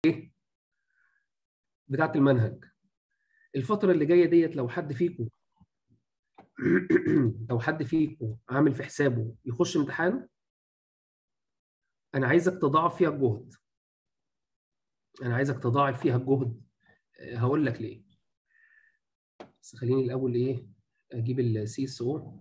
بتاعت المنهج الفتره اللي جايه ديت لو حد فيكم لو حد فيكم عامل في حسابه يخش امتحان انا عايزك تضاعف فيها الجهد انا عايزك تضاعف فيها الجهد أه، هقول لك ليه بس خليني الاول ايه اجيب السي اس او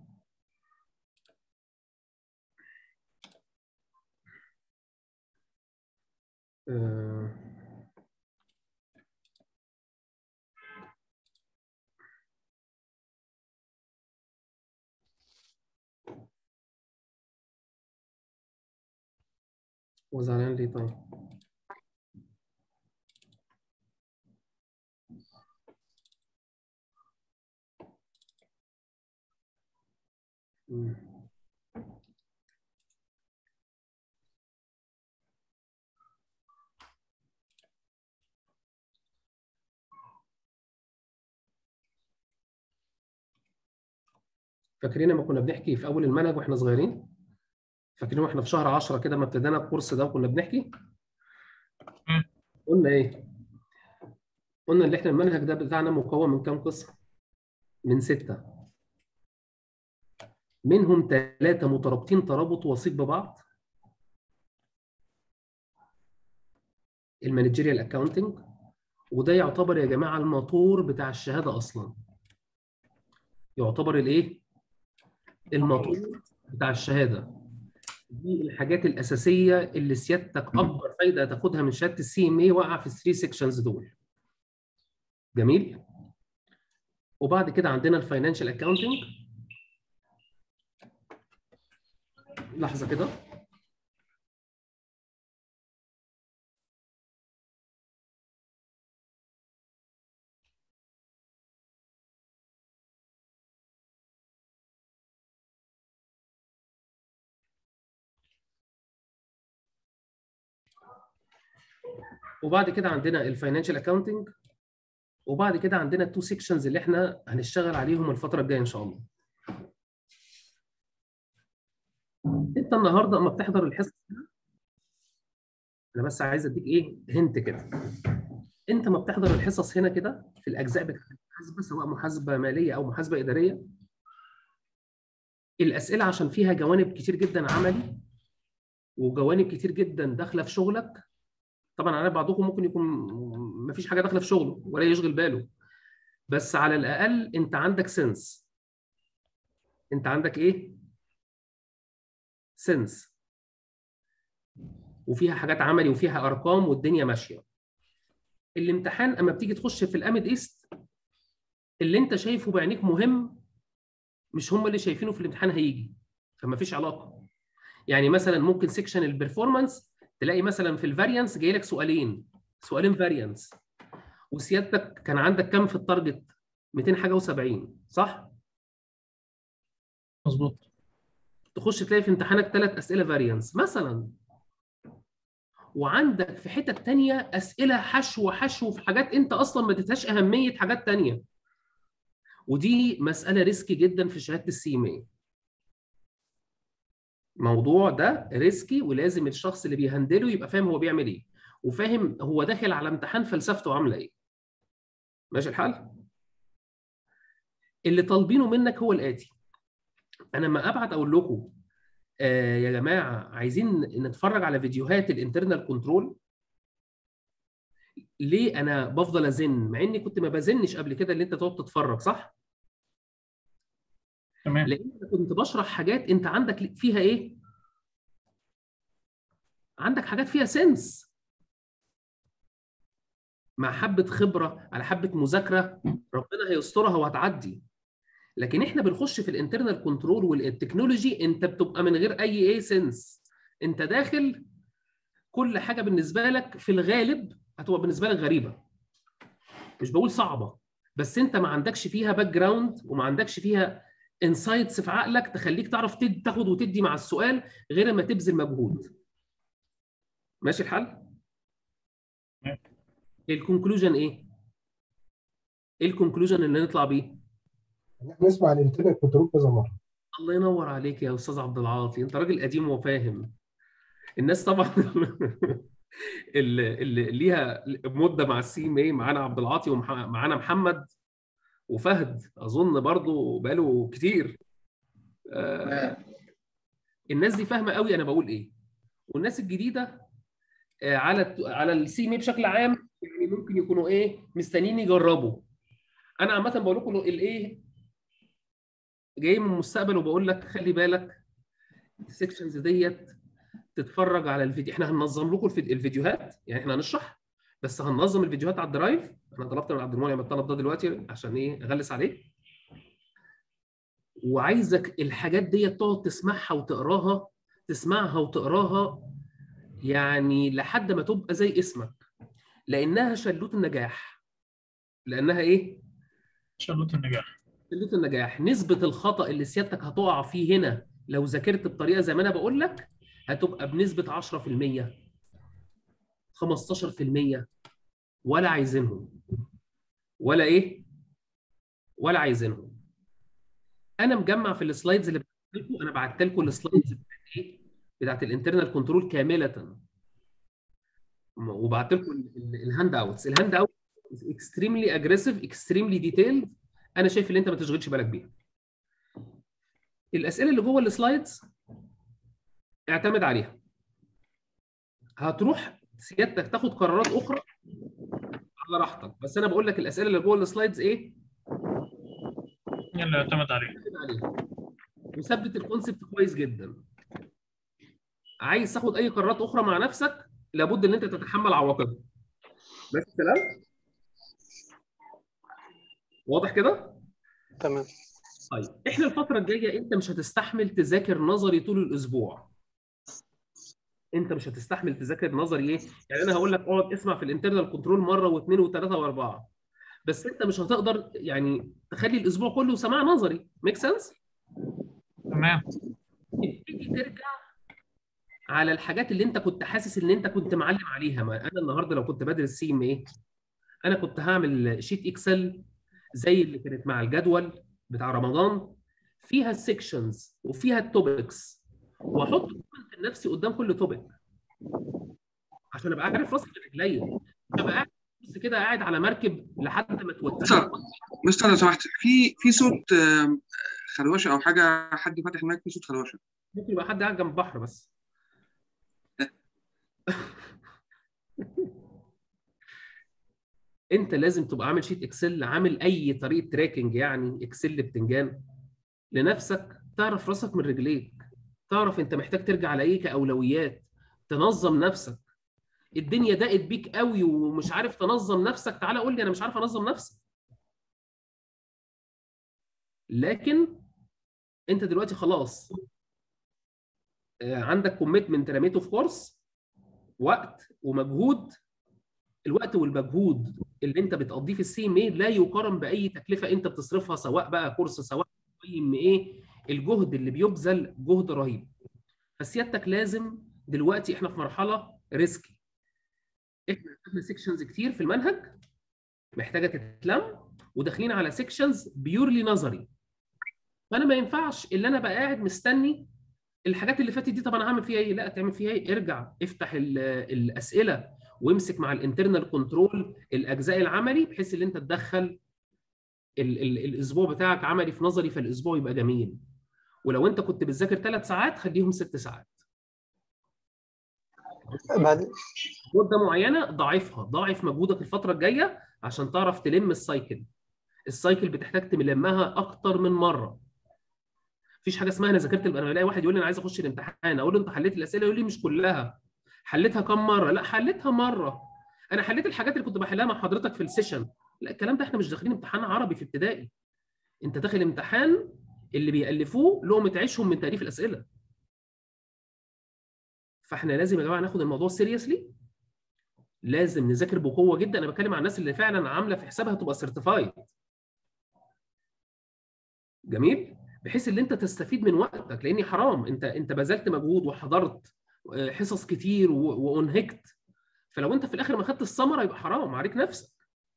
وزعلان ليه طيب مم. فاكرين لما كنا بنحكي في اول المنهج واحنا صغيرين فاكرين واحنا في شهر 10 كده ما ابتدينا الكورس ده وكنا بنحكي مم. قلنا ايه قلنا ان احنا المنهج ده بتاعنا مكون من كام قسم من ستة منهم ثلاثة مترابطين ترابط وثيق ببعض المانجيريال اكاونتنج وده يعتبر يا جماعة الموتور بتاع الشهادة أصلا يعتبر الايه الموتور بتاع الشهادة دي الحاجات الأساسية اللي سيادتك أكبر فايدة تاخدها من شهادة السي ام اي واقعة في الثري سيكشنز دول جميل وبعد كده عندنا الفاينانشال اكاونتنج لحظة كده وبعد كده عندنا الفاينانشال اكاونتنج وبعد كده عندنا التو سيكشنز اللي احنا هنشتغل عليهم الفترة الجاية إن شاء الله. انت النهارده اما بتحضر الحصه انا بس عايز اديك ايه هنت كده انت ما بتحضر الحصص هنا كده في الاجزاء بتاعت المحاسبه سواء محاسبه ماليه او محاسبه اداريه الاسئله عشان فيها جوانب كتير جدا عملي وجوانب كتير جدا داخله في شغلك طبعا على بعضكم ممكن يكون ما فيش حاجه داخله في شغله ولا يشغل باله بس على الاقل انت عندك سنس انت عندك ايه سنس وفيها حاجات عملي وفيها ارقام والدنيا ماشيه الامتحان اما بتيجي تخش في الامد ايست اللي انت شايفه بعينيك مهم مش هم اللي شايفينه في الامتحان هيجي فما فيش علاقه يعني مثلا ممكن سيكشن البرفورمانس تلاقي مثلا في الفاريانس جاي لك سؤالين سؤالين فاريانس وسيادتك كان عندك كام في التارجت 200 حاجه و70 صح مظبوط تخش تلاقي في امتحانك ثلاث اسئله فاريانس مثلا وعندك في حتت تانية اسئله حشو حشو في حاجات انت اصلا ما اديتهاش اهميه حاجات تانية ودي مساله ريسكي جدا في شهاده السي ام اي الموضوع ده ريسكي ولازم الشخص اللي بيهندله يبقى فاهم هو بيعمل ايه وفاهم هو داخل على امتحان فلسفته عامله ايه ماشي الحال اللي طالبينه منك هو الاتي انا لما ابعت اقول لكم آه يا جماعه عايزين نتفرج على فيديوهات الانترنال كنترول ليه انا بفضل ازن مع اني كنت ما بزنش قبل كده اللي انت تقعد تتفرج صح تمام لان أنا كنت بشرح حاجات انت عندك فيها ايه عندك حاجات فيها سنس مع حبه خبره على حبه مذاكره ربنا هيسترها وهتعدي لكن احنا بنخش في الانترنال كنترول والتكنولوجي انت بتبقى من غير اي ايه سنس انت داخل كل حاجه بالنسبه لك في الغالب هتبقى بالنسبه لك غريبه مش بقول صعبه بس انت ما عندكش فيها باك جراوند وما عندكش فيها انسايتس في عقلك تخليك تعرف تد- تاخد وتدي مع السؤال غير ما تبذل مجهود ماشي الحال تمام. الكونكلوجن ايه ايه الكونكلوجن اللي نطلع بيه إن احنا نسمع الانترنت كنترول كذا مره الله ينور عليك يا استاذ عبد العاطي انت راجل قديم وفاهم الناس طبعا اللي, اللي ليها مده مع السي ام اي معانا عبد العاطي ومعانا محمد وفهد اظن برضو بقاله كتير آه الناس دي فاهمه قوي انا بقول ايه والناس الجديده آه على على السي ام اي بشكل عام يعني ممكن يكونوا ايه مستنيين يجربوا انا عامه بقول لكم الايه جاي من المستقبل وبقول لك خلي بالك السكشنز ديت تتفرج على الفيديو احنا هننظم لكم الفيديو- الفيديوهات يعني احنا هنشرح بس هننظم الفيديوهات على الدرايف انا طلبت من عبد المنعم الطلب ده دلوقتي عشان ايه اغلس عليه وعايزك الحاجات ديت تقعد تسمعها وتقراها تسمعها وتقراها يعني لحد ما تبقى زي اسمك لانها شلوت النجاح لانها ايه شلوت النجاح شلوت النجاح نسبة الخطأ اللي سيادتك هتقع فيه هنا لو ذاكرت بطريقة زي ما أنا بقول لك هتبقى بنسبة 10% 15% ولا عايزينهم ولا إيه؟ ولا عايزينهم أنا مجمع في السلايدز اللي بعت لكم أنا بعت لكم السلايدز بتاعت إيه؟ بتاعت الانترنال كنترول كاملة وبعت لكم الهاند اوتس الهاند اوت اكستريملي اجريسيف اكستريملي ديتيلد انا شايف ان انت ما تشغلش بالك بيها الاسئله اللي جوه السلايدز اعتمد عليها هتروح سيادتك تاخد قرارات اخرى على راحتك بس انا بقول لك الاسئله اللي جوه السلايدز ايه اللي اعتمد عليه اعتمد عليها وثبت الكونسبت كويس جدا عايز تاخد اي قرارات اخرى مع نفسك لابد ان انت تتحمل عواقبها بس الكلام واضح كده تمام طيب احنا الفتره الجايه انت مش هتستحمل تذاكر نظري طول الاسبوع انت مش هتستحمل تذاكر نظري ايه يعني انا هقول لك اقعد اسمع في الانترنال كنترول مره واثنين وثلاثه واربعه بس انت مش هتقدر يعني تخلي الاسبوع كله سماع نظري ميك سنس تمام تبتدي ترجع على الحاجات اللي انت كنت حاسس ان انت كنت معلم عليها ما انا النهارده لو كنت بدرس سي ام ايه انا كنت هعمل شيت اكسل زي اللي كانت مع الجدول بتاع رمضان فيها السكشنز وفيها التوبكس واحط كومنت لنفسي قدام كل توبك عشان ابقى عارف راسي من رجليا ابقى قاعد بس كده قاعد على مركب لحد ما توديني مستر مستر لو سمحت في في صوت آم، خروشه او حاجه حد فاتح المايك في صوت خروشه ممكن يبقى حد قاعد جنب البحر بس انت لازم تبقى عامل شيت اكسل عامل اي طريقه تراكنج يعني اكسل بتنجان لنفسك تعرف راسك من رجليك تعرف انت محتاج ترجع على ايه كاولويات تنظم نفسك الدنيا ضاقت بيك قوي ومش عارف تنظم نفسك تعالى قول لي انا مش عارف انظم نفسي لكن انت دلوقتي خلاص آه، عندك كوميتمنت رميته في كورس وقت ومجهود الوقت والمجهود اللي انت بتقضيه في السي ام اي لا يقارن باي تكلفه انت بتصرفها سواء بقى كورس سواء اي ام اي الجهد اللي بيبذل جهد رهيب فسيادتك لازم دلوقتي احنا في مرحله ريسكي احنا خدنا سيكشنز كتير في المنهج محتاجه تتلم وداخلين على سيكشنز بيورلي نظري فانا ما ينفعش اللي انا بقى قاعد مستني الحاجات اللي فاتت دي طب انا هعمل فيها ايه؟ لا تعمل فيها ايه؟ ارجع افتح ال- الاسئله وامسك مع الانترنال كنترول الاجزاء العملي بحيث ان انت تدخل ال ال الاسبوع بتاعك عملي في نظري فالاسبوع يبقى جميل ولو انت كنت بتذاكر ثلاث ساعات خليهم ست ساعات بعد مده معينه ضاعفها ضاعف مجهودك الفتره الجايه عشان تعرف تلم السايكل السايكل بتحتاج تلمها اكتر من مره مفيش حاجه اسمها انا ذاكرت انا بلاقي واحد يقول لي انا عايز اخش الامتحان اقول له انت حليت الاسئله يقول لي مش كلها حليتها كم مره لا حليتها مره انا حليت الحاجات اللي كنت بحلها مع حضرتك في السيشن لا الكلام ده احنا مش داخلين امتحان عربي في ابتدائي انت داخل امتحان اللي بيألفوه لقمة عيشهم من تأليف الأسئلة فاحنا لازم يا جماعة ناخد الموضوع سيريسلي لازم نذاكر بقوة جدا انا بتكلم عن الناس اللي فعلا عاملة في حسابها تبقى سيرتيفايد جميل بحيث ان انت تستفيد من وقتك لاني حرام انت انت بذلت مجهود وحضرت آه، حصص كتير و- وانهكت فلو انت في الاخر ما خدت الثمره يبقى حرام عليك نفسك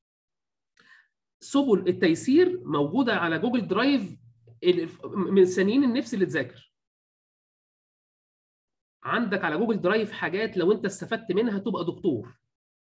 سبل التيسير موجوده على جوجل درايف ال- من سنين النفس اللي تذاكر عندك على جوجل درايف حاجات لو انت استفدت منها تبقى دكتور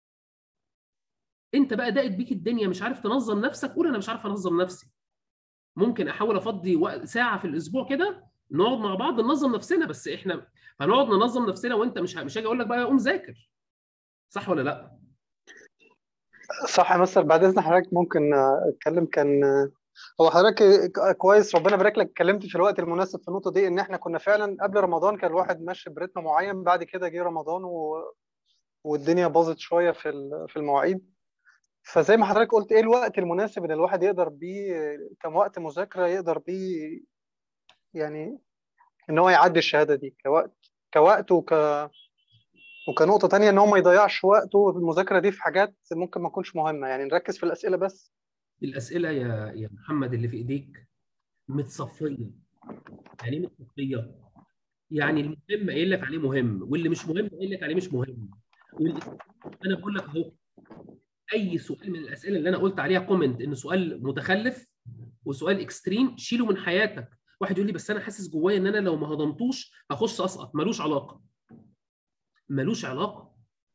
انت بقى ضاقت بيك الدنيا مش عارف تنظم نفسك قول انا مش عارف انظم نفسي ممكن احاول افضي وقت ساعه في الاسبوع كده نقعد مع بعض ننظم نفسنا بس احنا هنقعد ننظم نفسنا وانت مش ه- مش هاجي اقول لك بقى قوم ذاكر صح ولا لا صح يا مستر بعد اذن حضرتك ممكن آه، اتكلم كان آه، هو حضرتك ك- كويس ربنا يبارك لك اتكلمت في الوقت المناسب في النقطه دي ان احنا كنا فعلا قبل رمضان كان الواحد ماشي برتم معين بعد كده جه رمضان و... والدنيا باظت شويه في ال- في المواعيد فزي ما حضرتك قلت ايه الوقت المناسب ان الواحد يقدر بيه كم وقت مذاكره يقدر بيه يعني ان هو يعدي الشهاده دي كوقت كوقت وك وكنقطه تانية ان هو ما يضيعش وقته في المذاكره دي في حاجات ممكن ما تكونش مهمه يعني نركز في الاسئله بس الاسئله يا يا محمد اللي في ايديك متصفيه يعني ايه متصفيه يعني المهم قايل لك عليه مهم واللي مش مهم قايل لك عليه مش مهم واللي- انا بقول لك اهو اي سؤال من الاسئله اللي انا قلت عليها كومنت ان سؤال متخلف وسؤال اكستريم شيله من حياتك واحد يقول لي بس انا حاسس جوايا ان انا لو ما هضمتوش هخش اسقط ملوش علاقه ملوش علاقه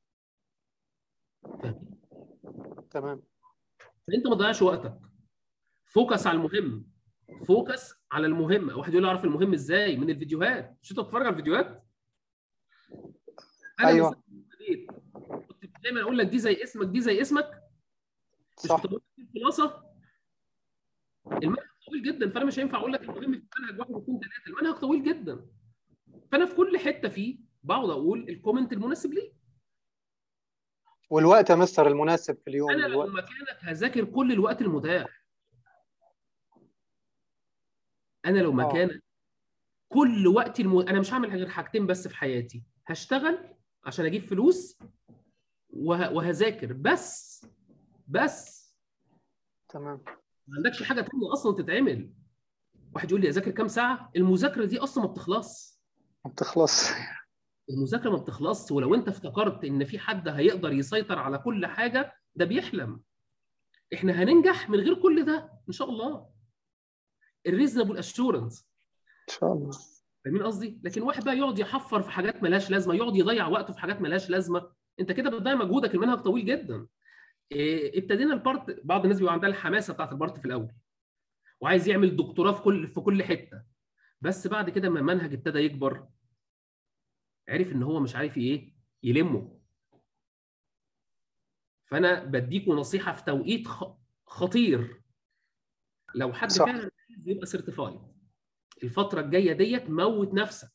فاهم تمام فانت ما تضيعش وقتك فوكس على المهم فوكس على المهم واحد يقول لي اعرف المهم ازاي من الفيديوهات مش انت بتتفرج على الفيديوهات انا أيوة. مثلاً بديت، كنت دايما اقول لك دي زي اسمك دي زي اسمك مش صح كنت بقول لك الخلاصه المنهج طويل جدا فانا مش هينفع اقول لك المهم في المنهج واحد واثنين ثلاثه المنهج طويل جدا فانا في كل حته فيه بقعد اقول الكومنت المناسب ليه والوقت يا مستر المناسب في اليوم انا لو الوقت مكانك هذاكر كل الوقت المتاح انا لو آه. مكانك كل وقتي الم... انا مش هعمل غير حاجتين بس في حياتي هشتغل عشان اجيب فلوس وه... وهذاكر بس بس تمام ما عندكش حاجه تانية اصلا تتعمل واحد يقول لي اذاكر كام ساعه المذاكره دي اصلا ما بتخلص ما بتخلص المذاكره ما بتخلصش ولو انت افتكرت ان في حد هيقدر يسيطر على كل حاجه ده بيحلم احنا هننجح من غير كل ده ان شاء الله الريزنبل اشورنس ان شاء الله فاهمين قصدي لكن واحد بقى يقعد يحفر في حاجات ملهاش لازمه يقعد يضيع وقته في حاجات ملهاش لازمه انت كده بتضيع مجهودك المنهج طويل جدا إيه، ابتدينا البارت بعض الناس بيبقى عندها الحماسه بتاعت البارت في الاول وعايز يعمل دكتوراه في كل في كل حته بس بعد كده ما المنهج ابتدى يكبر عرف ان هو مش عارف ايه يلمه فانا بديكوا نصيحه في توقيت خ- خطير لو حد صح. فعلا عايز يبقى سيرتيفايد الفتره الجايه ديت موت نفسك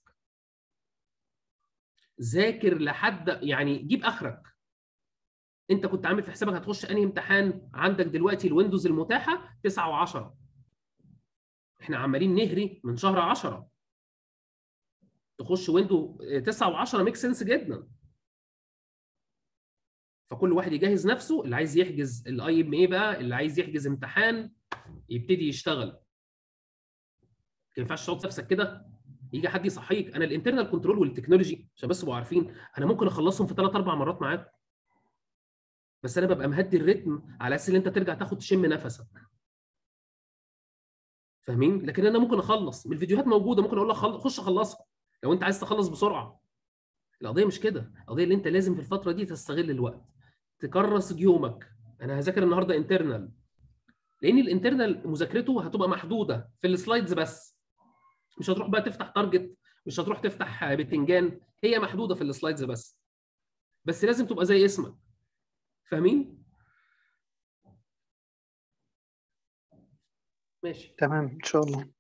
ذاكر لحد يعني جيب اخرك انت كنت عامل في حسابك هتخش انهي امتحان عندك دلوقتي الويندوز المتاحه 9 و10 احنا عمالين نهري من شهر 10 تخش ويندو 9 و10 ميك سنس جدا فكل واحد يجهز نفسه اللي عايز يحجز الاي ام اي بقى اللي عايز يحجز امتحان يبتدي يشتغل ما ينفعش تقعد نفسك كده يجي حد يصحيك انا الانترنال كنترول والتكنولوجي عشان بس تبقوا عارفين انا ممكن اخلصهم في ثلاث اربع مرات معاكم بس انا ببقى مهدي الريتم على اساس ان انت ترجع تاخد تشم نفسك فاهمين لكن انا ممكن اخلص من الفيديوهات موجوده ممكن اقول لك خل- خش خلصها لو انت عايز تخلص بسرعه القضيه مش كده القضيه اللي انت لازم في الفتره دي تستغل الوقت تكرس يومك انا هذاكر النهارده انترنال لان الانترنال مذاكرته هتبقى محدوده في السلايدز بس مش هتروح بقى تفتح تارجت مش هتروح تفتح بتنجان هي محدوده في السلايدز بس بس لازم تبقى زي اسمك فاهمين ماشي تمام ان شاء الله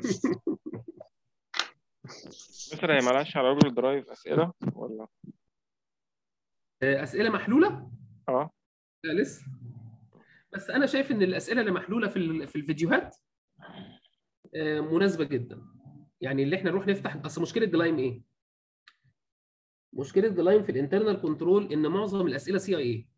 مثلا هي مالهاش على جوجل درايف اسئله ولا اسئله محلوله اه لا لسه بس انا شايف ان الاسئله اللي محلوله في ال- في الفيديوهات آه، مناسبه جدا يعني اللي احنا نروح نفتح اصل مشكله جلايم ايه مشكله جلايم في الانترنال كنترول ان معظم الاسئله سي اي اي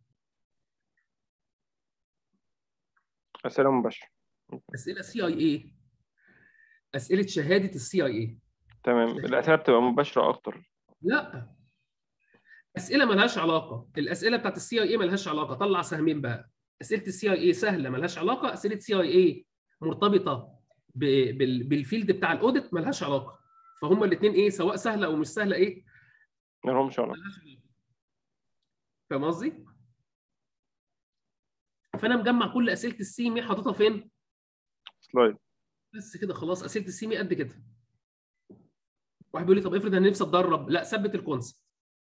اسئله مباشره اسئله سي اي اي اسئله شهاده السي اي اي تمام الاسئله بتبقى مباشره اكتر لا اسئله ملهاش علاقه الاسئله بتاعت السي اي اي ملهاش علاقه طلع سهمين بقى اسئله السي اي اي سهله ملهاش علاقه اسئله سي اي اي مرتبطه ب- بال- بالفيلد بتاع الاوديت ملهاش علاقه فهم الاثنين ايه سواء سهله او مش سهله ايه مالهمش علاقة ملهاش علاقة. فاهم قصدي؟ فانا مجمع كل اسئله السي مي حاططها فين؟ سلايد بس كده خلاص اسئله السي مي قد كده واحد بيقول لي طب افرض انا نفسي اتدرب لا ثبت الكونسبت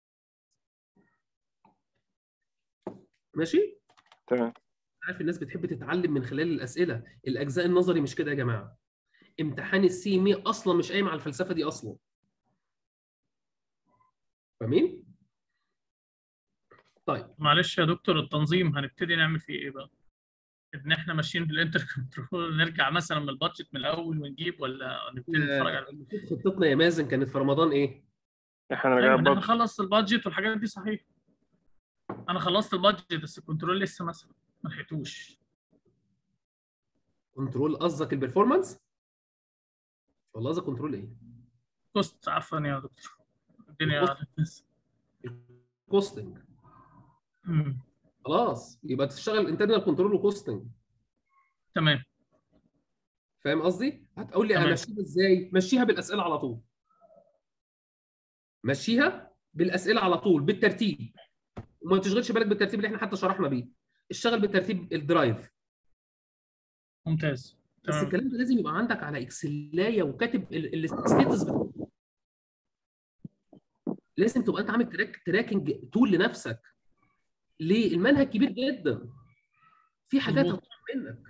ماشي تمام عارف الناس بتحب تتعلم من خلال الاسئله الاجزاء النظري مش كده يا جماعه امتحان السي مي اصلا مش قايم على الفلسفه دي اصلا فاهمين طيب معلش يا دكتور التنظيم هنبتدي نعمل فيه ايه بقى؟ ان احنا ماشيين بالانتر كنترول نرجع مثلا من البادجت من الاول ونجيب ولا نبتدي نتفرج على المفروض خطتنا يا مازن كانت في رمضان ايه احنا ايوه رجعنا ان احنا برضه نخلص البادجت والحاجات دي صحيح انا خلصت البادجت بس الكنترول لسه مثلا ما لحقتوش كنترول قصدك البرفورمانس ولا قصدك كنترول ايه كوست عفوا يا دكتور الدنيا الكوست. قعدت لسه كوستنج أمم، خلاص يبقى تشتغل انترنال كنترول وكوستنج تمام فاهم قصدي؟ هتقول لي تمام. امشيها ازاي؟ مشيها بالاسئله على طول. مشيها بالاسئله على طول بالترتيب. وما تشغلش بالك بالترتيب اللي احنا حتى شرحنا بيه. اشتغل بالترتيب الدرايف. ممتاز بس تمام الكلام ده لازم يبقى عندك على اكسلايه وكاتب الستيتس لازم تبقى انت عامل تراك تراكنج تول لنفسك. ليه؟ المنهج كبير جدا. في حاجات مظبوط. هتطلع منك.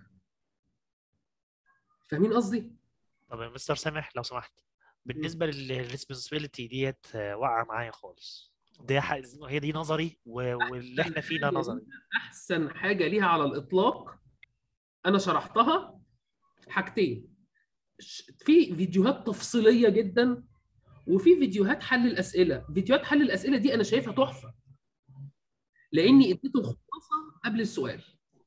فاهمين قصدي؟ طب يا مستر سامح لو سمحت بالنسبه للريسبونسبيلتي ديت آه، واقعه معايا خالص دي ح... هي دي نظري و... واللي احنا فيه ده حاجة نظري ليها- احسن حاجه ليها على الاطلاق انا شرحتها حاجتين ش- في فيديوهات تفصيليه جدا وفي فيديوهات حل الاسئله فيديوهات حل الاسئله دي انا شايفها تحفه لاني اديته الخلاصه قبل السؤال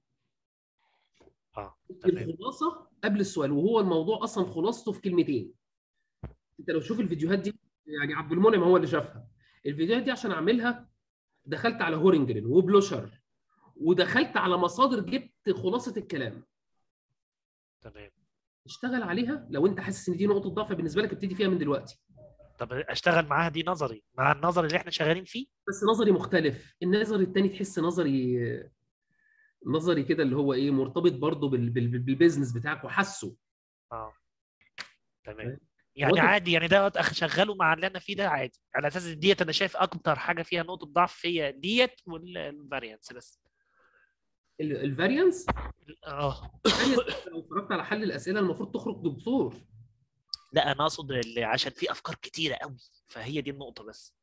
اه تمام الخلاصه قبل السؤال وهو الموضوع اصلا خلاصته في كلمتين انت لو تشوف الفيديوهات دي يعني عبد المنعم هو اللي شافها الفيديوهات دي عشان اعملها دخلت على هورنجرين وبلوشر ودخلت على مصادر جبت خلاصه الكلام تمام اشتغل عليها لو انت حاسس ان دي نقطه ضعف بالنسبه لك ابتدي فيها من دلوقتي طب اشتغل معاها دي نظري مع النظري اللي احنا شغالين فيه بس نظري مختلف النظري التاني تحس نظري نظري كده اللي هو ايه مرتبط برضه بال- بال- بالبيزنس بتاعك وحاسه اه تمام تمام. يعني واضح. عادي يعني ده اشغله مع اللي انا فيه ده عادي على اساس إن ديت انا شايف اكتر حاجه فيها نقطه ضعف فيا ديت والفاريانس بس الفاريانس اه لو اتفرجت على حل الاسئله المفروض تخرج دكتور لا انا اقصد اللي عشان في افكار كتيره قوي فهي دي النقطه بس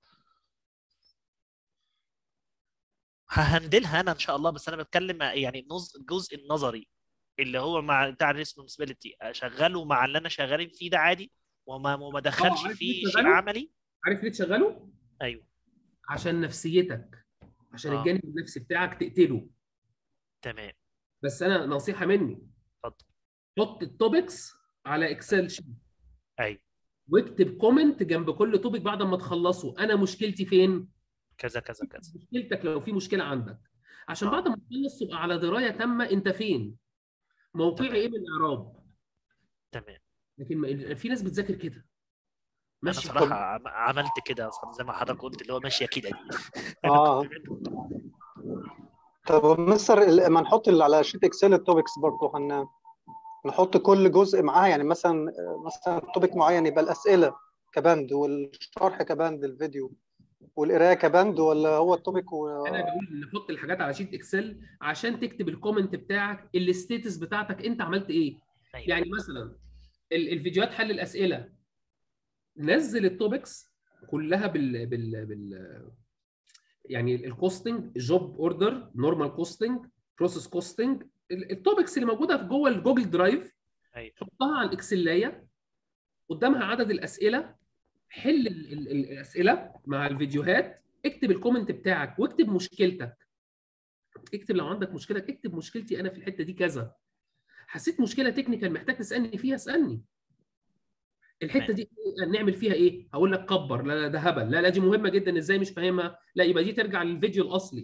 ههندلها انا ان شاء الله بس انا بتكلم يعني النص- الجزء النظري اللي هو مع بتاع الريسبونسبيلتي اشغله مع اللي انا شغالين فيه ده عادي وما وما ادخلش عارف فيه ليه شيء شغاله؟ عملي عارف ليه تشغله؟ ايوه عشان نفسيتك عشان آه. الجانب النفسي بتاعك تقتله تمام بس انا نصيحه مني اتفضل حط التوبكس على اكسل شيت ايوه واكتب كومنت جنب كل توبك بعد ما تخلصه انا مشكلتي فين كذا كذا كذا مشكلتك لو في مشكله عندك عشان آه. بعد ما تخلص تبقى على درايه تامه انت فين موقعي تمام. ايه من الاعراب تمام لكن ما- في ناس بتذاكر كده انا ماشي صراحه عم- عملت كده اصلا زي ما حضرتك قلت اللي هو ماشيه كده دي انا آه. كنت منهم. طب مستر ال- ما نحط اللي على شيت اكسل التوبكس برضه هن نحط كل جزء معاه يعني مثلا مثلا توبيك معين يبقى الاسئله كبند والشرح كبند الفيديو والقرايه كبند ولا هو التوبيك و... انا بقول نحط الحاجات على شيت اكسل عشان تكتب الكومنت بتاعك الستيتس بتاعتك انت عملت ايه أيوة. يعني مثلا ال- الفيديوهات حل الاسئله نزل التوبكس كلها بال بال بال يعني الكوستنج جوب اوردر نورمال كوستنج بروسيس كوستنج التوبكس اللي موجوده في جوه الجوجل درايف أيوة. حطها على الاكسلايه قدامها عدد الاسئله حل ال- ال- ال- الاسئله مع الفيديوهات اكتب الكومنت بتاعك واكتب مشكلتك اكتب لو عندك مشكله اكتب مشكلتي انا في الحته دي كذا حسيت مشكله تكنيكال محتاج تسالني فيها اسالني الحته دي نعمل فيها ايه هقول لك كبر لا لا ده هبل لا لا دي مهمه جدا ازاي مش فاهمها لا يبقى دي ترجع للفيديو الاصلي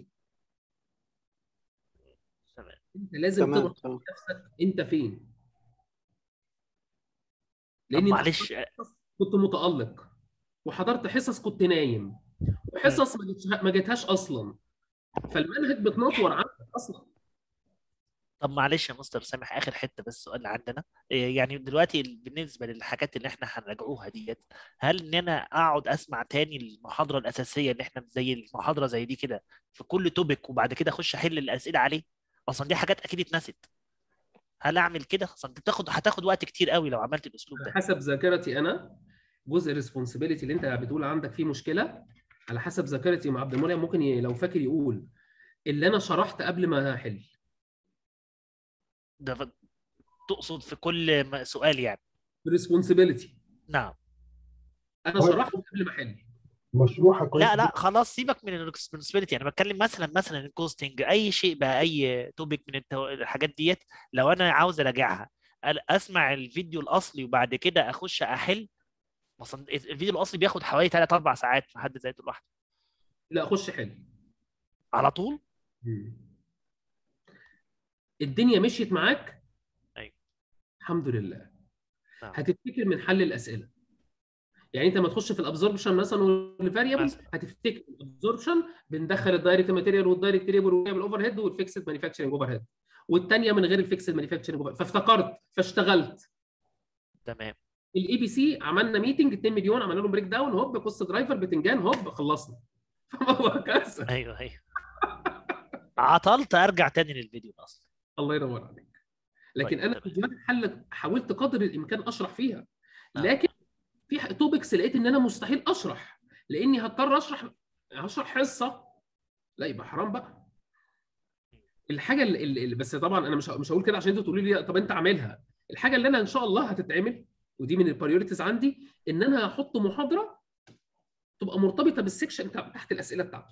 تمام انت لازم تمام تضغط تمام نفسك انت فين طب لان انت معلش كنت متالق وحضرت حصص كنت نايم وحصص ما جتش- ما جتهاش اصلا فالمنهج بتنطور عنك اصلا طب معلش يا مستر سامح اخر حته بس سؤال عندنا إيه يعني دلوقتي ال- بالنسبه للحاجات اللي احنا هنراجعوها ديت هل ان انا اقعد اسمع تاني المحاضره الاساسيه اللي احنا زي المحاضره زي دي كده في كل توبيك وبعد كده اخش احل الاسئله عليه اصلا دي حاجات اكيد اتنست هل اعمل كده اصلا دي بتاخد هتاخد وقت كتير قوي لو عملت الاسلوب على ده حسب ذاكرتي انا جزء الريسبونسبيلتي اللي انت بتقول عندك فيه مشكله على حسب ذاكرتي مع عبد المنعم ممكن ي... لو فاكر يقول اللي انا شرحت قبل ما احل ده ف- تقصد في كل م- سؤال يعني ريسبونسبيلتي نعم انا هو- شرحت قبل ما احل مشروحه كويس لا لا خلاص سيبك من الريسبونسبيلتي انا بتكلم مثلا مثلا الكوستنج اي شيء بقى اي توبيك من التو... الحاجات ديت لو انا عاوز اراجعها أل- اسمع الفيديو الاصلي وبعد كده اخش احل مثلا الفيديو الاصلي بياخد حوالي 3 4 ساعات في حد ذاته لوحده لا اخش حل على طول الدنيا مشيت معاك أيوة. الحمد لله نعم. هتفتكر من حل الاسئله يعني انت ما تخش في الابزوربشن مثلا والفاريبل مثلا. هتفتكر الابزوربشن بندخل الدايركت ماتيريال والدايركت ليبر والاوفر هيد والفيكسد مانيفاكتشرنج اوفر هيد والثانيه من غير الفيكسد مانيفاكتشرنج اوفر فافتكرت فاشتغلت تمام الاي بي سي عملنا ميتنج 2 مليون عملنا لهم بريك داون هوب كوست درايفر بتنجان هوب خلصنا وهكذا ايوه ايوه عطلت ارجع تاني للفيديو الاصلي الله ينور عليك لكن طيب، انا تمام. فيديوهات الحل حاولت قدر الامكان اشرح فيها آه. لكن في توبكس لقيت ان انا مستحيل اشرح لاني هضطر اشرح هشرح حصه لا يبقى حرام بقى الحاجه اللي, اللي بس طبعا انا مش مش هقول كده عشان انتوا تقولوا لي طب انت عاملها الحاجه اللي انا ان شاء الله هتتعمل ودي من البريوريتيز عندي ان انا هحط محاضره تبقى مرتبطه بالسكشن بتاع تحت الاسئله بتاعته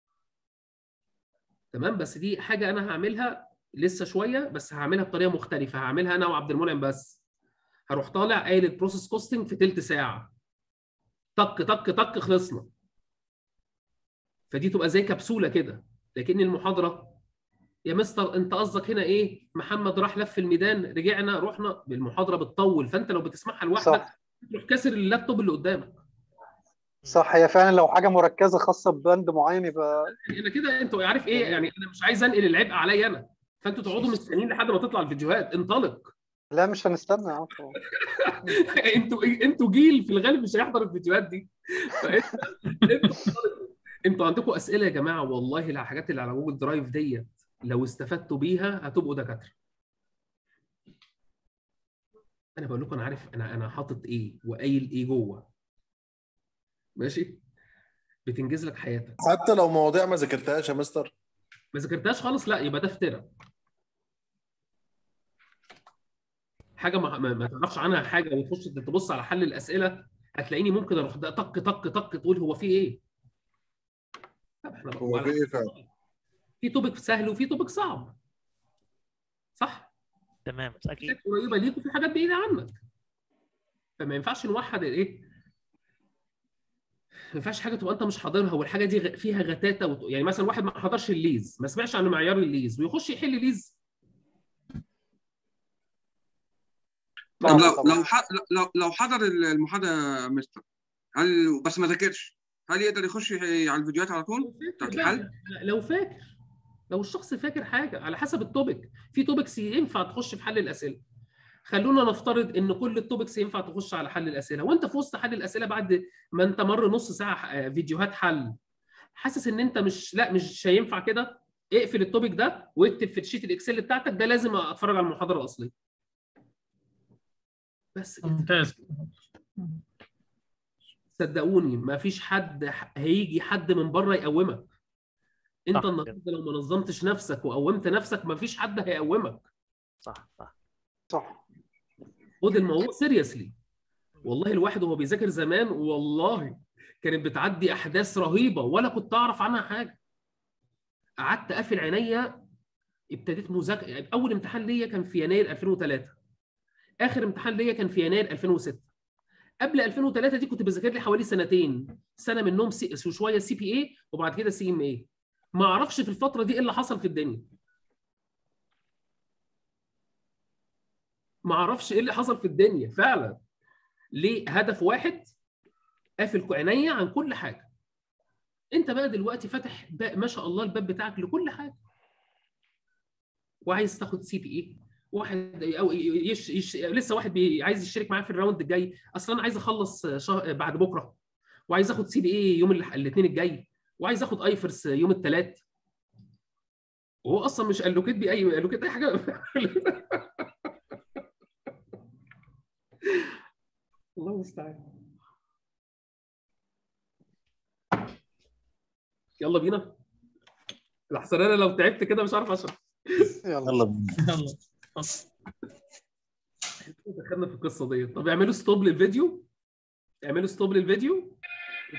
تمام بس دي حاجه انا هعملها لسه شويه بس هعملها بطريقه مختلفه هعملها انا وعبد المنعم بس هروح طالع قايل البروسيس كوستنج في ثلث ساعه طق طق طق خلصنا فدي تبقى زي كبسوله كده لكن المحاضره يا مستر انت قصدك هنا ايه محمد راح لف الميدان رجعنا رحنا بالمحاضره بتطول فانت لو بتسمعها لوحدك صح تروح كاسر اللابتوب اللي قدامك صح هي فعلا لو حاجه مركزه خاصه ببند معين يبقى يعني انا كده انتوا عارف ايه يعني انا مش عايز انقل العبء عليا انا فانتوا تقعدوا مستنيين لحد ما تطلع الفيديوهات انطلق لا مش هنستنى يا عم طبعا. انتوا انتوا جيل في الغالب مش هيحضر الفيديوهات دي فانت انتوا انتوا عندكم اسئله يا جماعه والله الحاجات اللي على جوجل درايف ديت لو استفدتوا بيها هتبقوا دكاتره انا بقول لكم انا عارف انا انا حاطط ايه وقايل ايه جوه ماشي بتنجز لك حياتك حتى لو مواضيع ما ذاكرتهاش يا مستر ما ذاكرتهاش خالص لا يبقى ده افتراء حاجه ما, ما, ما تعرفش عنها حاجه وتخش تبص على حل الاسئله هتلاقيني ممكن اروح ده طق طق طق تقول هو في ايه طب احنا بقى- هو في ايه فعلا في توبك سهل وفي توبك صعب صح تمام في اكيد حاجات قريبه ليك وفي حاجات بعيده عنك فما ينفعش نوحد الايه ما ينفعش حاجه تبقى انت مش حاضرها والحاجه دي غ- فيها غتاته وت... يعني مثلا واحد ما حضرش الليز ما سمعش عن معيار الليز ويخش يحل ليز طب صعب لو طبعا. لو ح- لو لو حضر المحاضره يا مستر هل بس ما ذاكرش هل يقدر يخش على الفيديوهات على طول؟ بتاعت الحل؟ لو فاكر لو الشخص فاكر حاجه على حسب التوبيك في توبكس ينفع تخش في حل الاسئله خلونا نفترض ان كل التوبكس ينفع تخش على حل الاسئله وانت في وسط حل الاسئله بعد ما انت مر نص ساعه آه، فيديوهات حل حاسس ان انت مش لا مش هينفع كده اقفل التوبيك ده واكتب في الشيت الاكسل بتاعتك ده لازم اتفرج على المحاضره الاصليه بس كده ممتاز صدقوني ما فيش حد ح- هيجي حد من بره يقومك انت صح كده. النهارده لو ما نظمتش نفسك وقومت نفسك ما فيش حد هيقومك صح صح صح خد الموضوع سيريسلي والله الواحد وهو بيذاكر زمان والله كانت بتعدي احداث رهيبه ولا كنت اعرف عنها حاجه قعدت قافل عينيا ابتديت مذاكره يعني اول امتحان ليا كان في يناير 2003 اخر امتحان ليا كان في يناير 2006 قبل 2003 دي كنت بذاكر لي حوالي سنتين سنه منهم سي شويه سي بي اي وبعد كده سي ام اي ما اعرفش في الفتره دي ايه اللي حصل في الدنيا ما اعرفش ايه اللي حصل في الدنيا فعلا ليه هدف واحد قافل عينيا عن كل حاجه انت بقى دلوقتي فاتح بقى ما شاء الله الباب بتاعك لكل حاجه وعايز تاخد سي بي اي واحد او يش يش لسه واحد بي عايز يشترك معايا في الراوند الجاي اصلا انا عايز اخلص شهر بعد بكره وعايز اخد سي بي اي يوم الاثنين الجاي وعايز اخد ايفرس يوم الثلاث وهو اصلا مش الوكيت بي اي الوكيت اي حاجه الله المستعان يلا بينا لحسن انا لو تعبت كده مش عارف اشرح يلا يلا بينا يلا اتفضل. دخلنا في القصه دي طب اعملوا ستوب للفيديو اعملوا ستوب للفيديو